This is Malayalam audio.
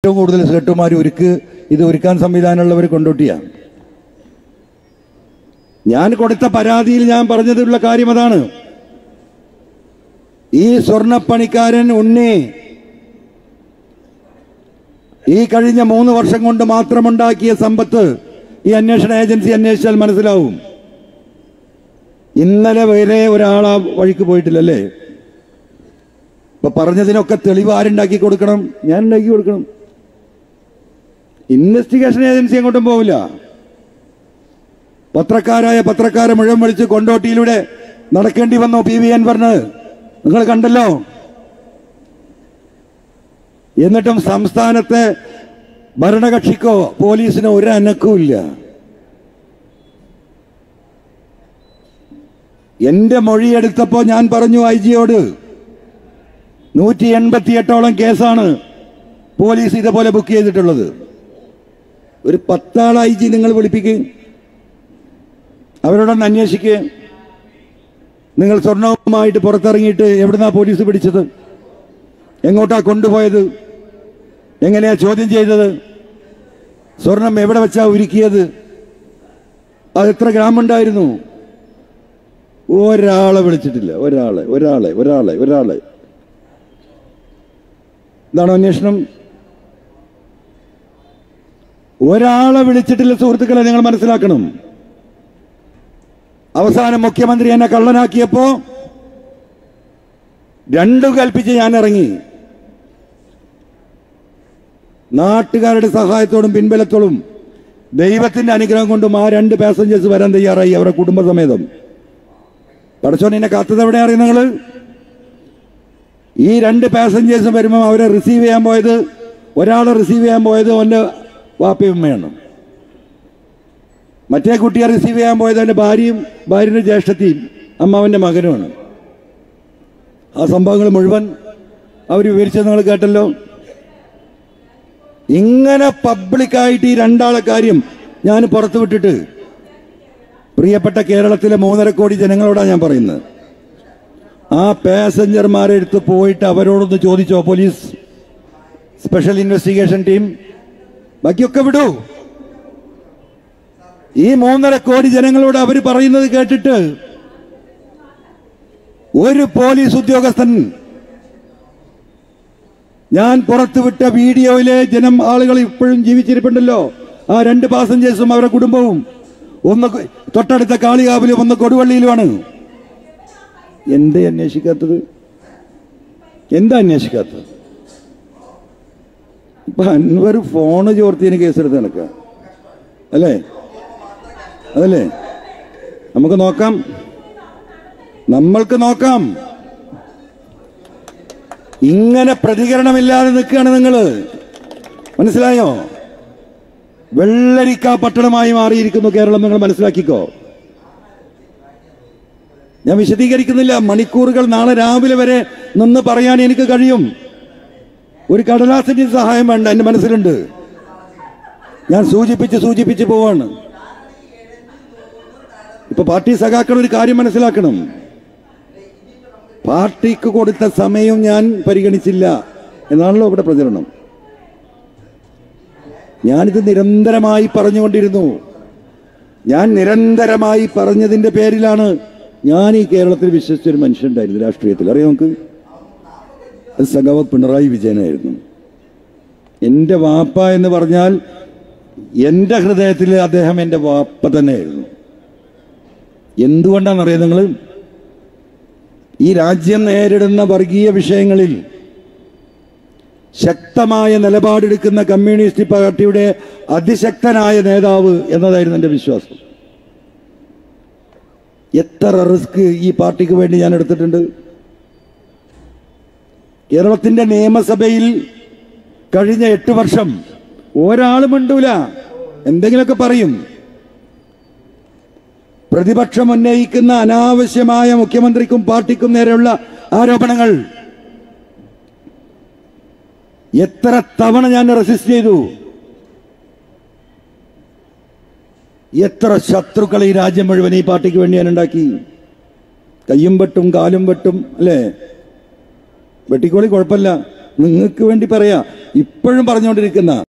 ഏറ്റവും കൂടുതൽ സെക്രട്ടറിമാർ ഒരുക്ക് ഇത് ഒരുക്കാൻ സംവിധാനമുള്ളവർ കൊണ്ടോട്ടിയാണ് ഞാൻ കൊടുത്ത പരാതിയിൽ ഞാൻ പറഞ്ഞതിലുള്ള കാര്യം അതാണ് ഈ സ്വർണപ്പണിക്കാരൻ ഉണ്ണി ഈ കഴിഞ്ഞ മൂന്ന് വർഷം കൊണ്ട് മാത്രമുണ്ടാക്കിയ സമ്പത്ത് ഈ അന്വേഷണ ഏജൻസി അന്വേഷിച്ചാൽ മനസ്സിലാവും ഇന്നലെ വരെ ഒരാൾ ആ വഴിക്ക് പോയിട്ടില്ലല്ലേ ഇപ്പൊ പറഞ്ഞതിനൊക്കെ തെളിവ് ആരുണ്ടാക്കി കൊടുക്കണം ഞാൻ ഉണ്ടാക്കി കൊടുക്കണം ഇൻവെസ്റ്റിഗേഷൻ ഏജൻസി അങ്ങോട്ടും പോവില്ല പത്രക്കാരായ പത്രക്കാരെ മുഴുവൻ വിളിച്ച് കൊണ്ടോട്ടിയിലൂടെ നടക്കേണ്ടി വന്നു പി വി അൻവറിന് നിങ്ങൾ കണ്ടല്ലോ എന്നിട്ടും സംസ്ഥാനത്തെ ഭരണകക്ഷിക്കോ പോലീസിനോ ഒരു അനക്കവുമില്ല എന്റെ മൊഴിയെടുത്തപ്പോ ഞാൻ പറഞ്ഞു ഐ ജിയോട് നൂറ്റി എൺപത്തി എട്ടോളം കേസാണ് പോലീസ് ഇതുപോലെ ബുക്ക് ചെയ്തിട്ടുള്ളത് ഒരു പത്താൾ ഐ ജി നിങ്ങൾ വിളിപ്പിക്കുക അവരോടൊന്ന് അന്വേഷിക്കുക നിങ്ങൾ സ്വർണവുമായിട്ട് പുറത്തിറങ്ങിയിട്ട് എവിടുന്നാ പോലീസ് പിടിച്ചത് എങ്ങോട്ടാ കൊണ്ടുപോയത് എങ്ങനെയാ ചോദ്യം ചെയ്തത് സ്വർണം എവിടെ വെച്ചാ ഒരുക്കിയത് അത് എത്ര ഗ്രാം ഉണ്ടായിരുന്നു ഒരാളെ വിളിച്ചിട്ടില്ല ഒരാളെ ഒരാളെ ഒരാളെ ഒരാളെ ഇതാണോ അന്വേഷണം ഒരാളെ വിളിച്ചിട്ടില്ല സുഹൃത്തുക്കളെ നിങ്ങൾ മനസ്സിലാക്കണം അവസാനം മുഖ്യമന്ത്രി എന്നെ കള്ളനാക്കിയപ്പോ രണ്ടു കൽപ്പിച്ച് ഞാൻ ഇറങ്ങി നാട്ടുകാരുടെ സഹായത്തോടും പിൻബലത്തോടും ദൈവത്തിന്റെ അനുഗ്രഹം കൊണ്ടും ആ രണ്ട് പാസഞ്ചേഴ്സ് വരാൻ തയ്യാറായി അവരുടെ കുടുംബസമേതം പടച്ചോൻ എന്നെ കാത്തത് എവിടെ അറിയും നിങ്ങള് ഈ രണ്ട് പാസഞ്ചേഴ്സും വരുമ്പോൾ അവരെ റിസീവ് ചെയ്യാൻ പോയത് ഒരാളെ റിസീവ് ചെയ്യാൻ പോയത് അവൻ്റെ വാപ്പയമ്മയാണ് മറ്റേ കുട്ടിയെ റിസീവ് ചെയ്യാൻ പോയത് അവൻ്റെ ഭാര്യയും ഭാര്യയുടെ ജ്യേഷ്ഠത്തിയും അമ്മാവൻ്റെ മകനുമാണ് ആ സംഭവങ്ങൾ മുഴുവൻ അവർ വിവരിച്ചത് നിങ്ങൾ കേട്ടല്ലോ ഇങ്ങനെ പബ്ലിക്കായിട്ട് ഈ രണ്ടാളെ കാര്യം ഞാൻ പുറത്തു വിട്ടിട്ട് പ്രിയപ്പെട്ട കേരളത്തിലെ മൂന്നര കോടി ജനങ്ങളോടാണ് ഞാൻ പറയുന്നത് ആ പാസഞ്ചർമാരെ അടുത്ത് പോയിട്ട് അവരോടൊന്ന് ചോദിച്ചോ പോലീസ് സ്പെഷ്യൽ ഇൻവെസ്റ്റിഗേഷൻ ടീം ബാക്കിയൊക്കെ വിടൂ ഈ മൂന്നര കോടി ജനങ്ങളോട് അവർ പറയുന്നത് കേട്ടിട്ട് ഒരു പോലീസ് ഉദ്യോഗസ്ഥൻ ഞാൻ പുറത്തുവിട്ട വീഡിയോയിലെ ജനം ആളുകൾ ഇപ്പോഴും ജീവിച്ചിരിപ്പുണ്ടല്ലോ ആ രണ്ട് പാസഞ്ചേഴ്സും അവരുടെ കുടുംബവും ഒന്ന് കൊ- തൊട്ടടുത്ത കാളികാവിലും ഒന്ന് കൊടുവള്ളിയിലുമാണ് എന്തേ അന്വേഷിക്കാത്തത് എന്താ അന്വേഷിക്കാത്തത് ഇപ്പൊ അൻവർ ഫോണ് ചോർത്തിയതിന് കേസെടുത്ത് നടക്കുക അല്ലേ അതല്ലേ നമുക്ക് നോക്കാം നമ്മൾക്ക് നോക്കാം ഇങ്ങനെ പ്രതികരണമില്ലാതെ നിൽക്കുകയാണ് നിങ്ങൾ മനസ്സിലായോ വെള്ളരിക്ക പട്ടണമായി മാറിയിരിക്കുന്നു കേരളം നിങ്ങൾ മനസ്സിലാക്കിക്കോ ഞാൻ വിശദീകരിക്കുന്നില്ല മണിക്കൂറുകൾ നാളെ രാവിലെ വരെ നിന്ന് പറയാൻ എനിക്ക് കഴിയും ഒരു കടലാസിന്റെ സഹായം വേണ്ട എന്റെ മനസ്സിലുണ്ട് ഞാൻ സൂചിപ്പിച്ച് സൂചിപ്പിച്ച് പോവാണ് ഇപ്പൊ പാർട്ടി സഖാക്കൾ ഒരു കാര്യം മനസ്സിലാക്കണം പാർട്ടിക്ക് കൊടുത്ത സമയം ഞാൻ പരിഗണിച്ചില്ല എന്നാണല്ലോ ഇവിടെ പ്രചരണം ഞാനിത് നിരന്തരമായി പറഞ്ഞുകൊണ്ടിരുന്നു ഞാൻ നിരന്തരമായി പറഞ്ഞതിന്റെ പേരിലാണ് ഞാൻ ഈ കേരളത്തിൽ വിശ്വസിച്ചൊരു മനുഷ്യനുണ്ടായിരുന്നു രാഷ്ട്രീയത്തിൽ അറിയാം നമുക്ക് അത് സഖാവ് പിണറായി വിജയനായിരുന്നു എൻ്റെ വാപ്പ എന്ന് പറഞ്ഞാൽ എൻ്റെ ഹൃദയത്തിൽ അദ്ദേഹം എൻ്റെ വാപ്പ തന്നെയായിരുന്നു എന്തുകൊണ്ടാണെന്നറിയാം നിങ്ങൾ ഈ രാജ്യം നേരിടുന്ന വർഗീയ വിഷയങ്ങളിൽ ശക്തമായ നിലപാടെടുക്കുന്ന കമ്മ്യൂണിസ്റ്റ് പാർട്ടിയുടെ അതിശക്തനായ നേതാവ് എന്നതായിരുന്നു എൻ്റെ വിശ്വാസം എത്ര റിസ്ക് ഈ പാർട്ടിക്ക് വേണ്ടി ഞാൻ എടുത്തിട്ടുണ്ട് കേരളത്തിന്റെ നിയമസഭയിൽ കഴിഞ്ഞ എട്ട് വർഷം ഒരാളും മിണ്ടൂല എന്തെങ്കിലുമൊക്കെ പറയും പ്രതിപക്ഷം ഉന്നയിക്കുന്ന അനാവശ്യമായ മുഖ്യമന്ത്രിക്കും പാർട്ടിക്കും നേരെയുള്ള ആരോപണങ്ങൾ എത്ര തവണ ഞാൻ റെസിസ്റ്റ് ചെയ്തു എത്ര ശത്രുക്കൾ ഈ രാജ്യം മുഴുവൻ ഈ പാർട്ടിക്ക് വേണ്ടി ഞാൻ ഉണ്ടാക്കി കയ്യും വെട്ടും കാലും വെട്ടും അല്ലേ വെട്ടിക്കോളി കുഴപ്പമില്ല നിങ്ങൾക്ക് വേണ്ടി പറയാ ഇപ്പോഴും പറഞ്ഞുകൊണ്ടിരിക്കുന്ന